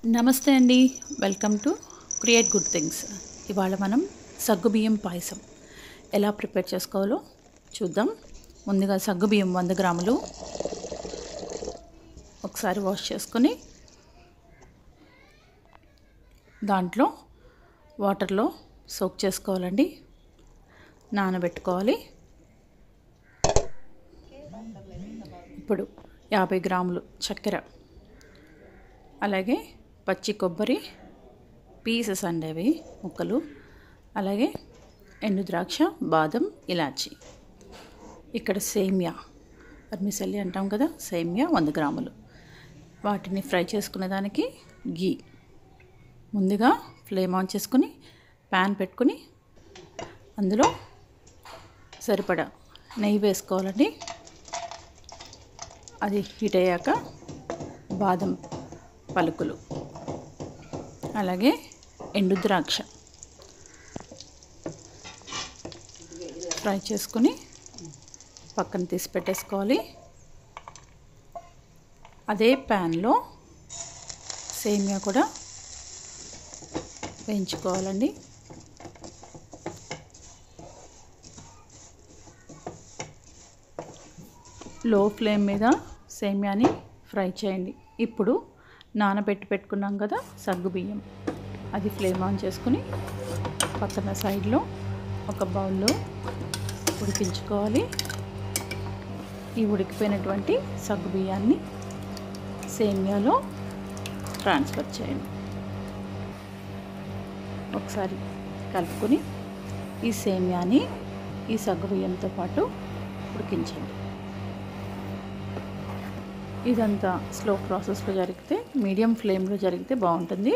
నమస్తే అండి welcome to create good things ఇవాళ మనం సగ్గుబియ్యం పాయసం ఎలా ప్రిపేర్ చేసుకోవాలో చూద్దాం ముందుగా సగ్గుబియ్యం వంద గ్రాములు ఒకసారి వాష్ చేసుకొని దాంట్లో వాటర్లో సోక్ చేసుకోవాలండి నానబెట్టుకోవాలి ఇప్పుడు యాభై గ్రాములు చక్కెర అలాగే పచ్చి కొబ్బరి పీసెస్ అండి అవి ముక్కలు అలాగే ఎండు ద్రాక్ష బాదం ఇలాచి ఇక్కడ సేమియా అర్మిసల్లి అంటాం కదా సేమియా వంద గ్రాములు వాటిని ఫ్రై చేసుకునే దానికి గీ ముందుగా ఫ్లేమ్ ఆన్ చేసుకుని ప్యాన్ పెట్టుకుని అందులో సరిపడా నెయ్యి వేసుకోవాలండి అది హీట్ అయ్యాక బాదం పలుకులు అలాగే ఎండు ద్రాక్ష ఫ్రై చేసుకుని పక్కన తీసి పెట్టేసుకోవాలి అదే ప్యాన్లో సేమియా కూడా వేయించుకోవాలండి లో ఫ్లేమ్ మీద సేమియాని ఫ్రై చేయండి ఇప్పుడు నానబెట్టి పెట్టుకున్నాం కదా సగ్గు బియ్యం అది ఫ్లేమ్ ఆన్ చేసుకుని పక్కన సైడ్లో ఒక బౌల్లో ఉడికించుకోవాలి ఈ ఉడికిపోయినటువంటి సగ్గు బియ్యాన్ని సేమియాలో ట్రాన్స్ఫర్ చేయండి ఒకసారి కలుపుకొని ఈ సేమియాని ఈ సగ్గు బియ్యంతో పాటు ఉడికించండి ఇదంతా స్లో ప్రాసెస్లో జరిగితే మీడియం ఫ్లేమ్లో జరిగితే బాగుంటుంది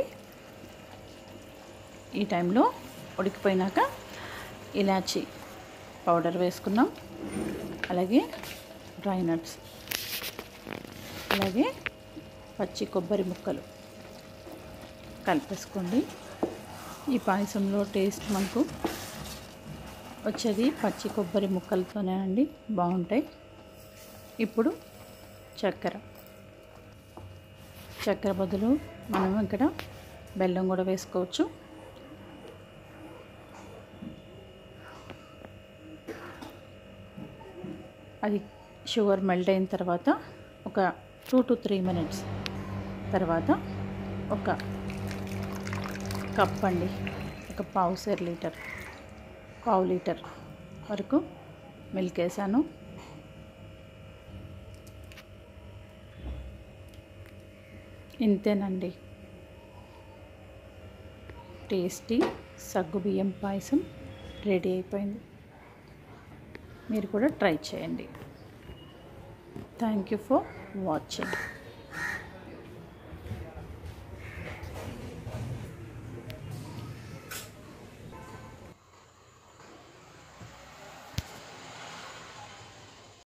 ఈ టైంలో ఉడికిపోయినాక ఇలాచి పౌడర్ వేసుకున్నాం అలాగే డ్రై నట్స్ అలాగే పచ్చి కొబ్బరి ముక్కలు కలిపేసుకోండి ఈ పాయసంలో టేస్ట్ మనకు వచ్చేది పచ్చి కొబ్బరి ముక్కలతోనే అండి బాగుంటాయి ఇప్పుడు చక్కెర చక్కెర బదులు మనం ఇక్కడ బెల్లం కూడా వేసుకోవచ్చు అది షుగర్ మెల్ట్ అయిన తర్వాత ఒక టూ టు త్రీ మినిట్స్ తర్వాత ఒక కప్ అండి ఒక పావు సేర్ లీటర్ పావు లీటర్ వరకు మిల్క్ వేసాను ఇంతేనండి టేస్టీ సగ్గుబియ్యం పాయసం రెడీ అయిపోయింది మీరు కూడా ట్రై చేయండి థ్యాంక్ యూ ఫర్ వాచింగ్